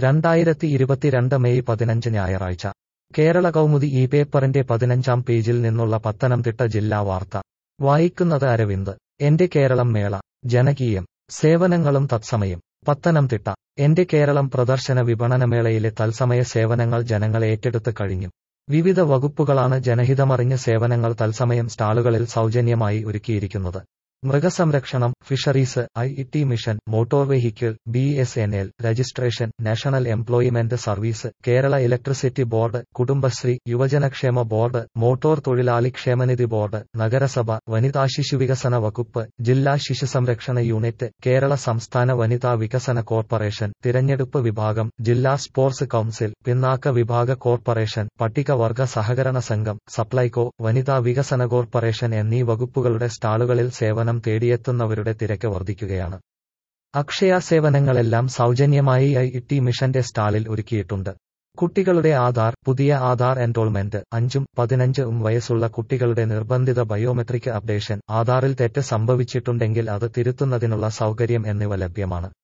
രണ്ടായിരത്തി ഇരുപത്തിരണ്ട് മെയ് പതിനഞ്ച് ഞായറാഴ്ച കേരള കൗമുദി ഈ പേപ്പറിന്റെ പതിനഞ്ചാം പേജിൽ നിന്നുള്ള പത്തനംതിട്ട ജില്ലാ വാർത്ത വായിക്കുന്നത് അരവിന്ദ് എന്റെ കേരളം മേള ജനകീയം സേവനങ്ങളും തത്സമയം പത്തനംതിട്ട എന്റെ കേരളം പ്രദർശന വിപണനമേളയിലെ തത്സമയ സേവനങ്ങൾ ജനങ്ങൾ ഏറ്റെടുത്ത് കഴിഞ്ഞു വിവിധ വകുപ്പുകളാണ് ജനഹിതമറിഞ്ഞ് സേവനങ്ങൾ തത്സമയം സ്റ്റാളുകളിൽ സൗജന്യമായി ഒരുക്കിയിരിക്കുന്നത് മൃഗസംരക്ഷണം fisheries I T mission motor vehicle B S N L registration national employment service Kerala electricity board Kudumbashree യുവജനക്ഷേമ ബോർഡ് മോട്ടോർ തൊഴിലാളി ക്ഷേമനിധി ബോർഡ് നഗരസഭ വനിതാ ശിശുവികസന വകുപ്പ് ജില്ലാ ശിശുസംരക്ഷണ യൂണിറ്റ് കേരള സംസ്ഥാന വനിതാ വികസന കോർപ്പറേഷൻ തിരഞ്ഞെടുപ്പ് വിഭാഗം ജില്ലാ സ്പോർട്സ് കൌൺസിൽ പിന്നാക്ക വിഭാഗ കോർപ്പറേഷൻ പട്ടികവർഗ സഹകരണ സംഘം സപ്ലൈകോ വനിതാ വികസന കോർപ്പറേഷൻ എന്നീ വകുപ്പുകളുടെ സ്റ്റാളുകളിൽ സേവനം തേടിയെത്തുന്നവരുടെ തിരക്ക് വർദ്ധിക്കുകയാണ് അക്ഷയ സേവനങ്ങളെല്ലാം സൗജന്യമായി ഐ ടി മിഷന്റെ സ്റ്റാളിൽ ഒരുക്കിയിട്ടുണ്ട് കുട്ടികളുടെ ആധാർ പുതിയ ആധാർ എൻറോൾമെന്റ് അഞ്ചും പതിനഞ്ചും വയസ്സുള്ള കുട്ടികളുടെ നിർബന്ധിത ബയോമെട്രിക് അപ്ഡേഷൻ ആധാറിൽ തെറ്റ് സംഭവിച്ചിട്ടുണ്ടെങ്കിൽ അത് തിരുത്തുന്നതിനുള്ള സൗകര്യം എന്നിവ ലഭ്യമാണ്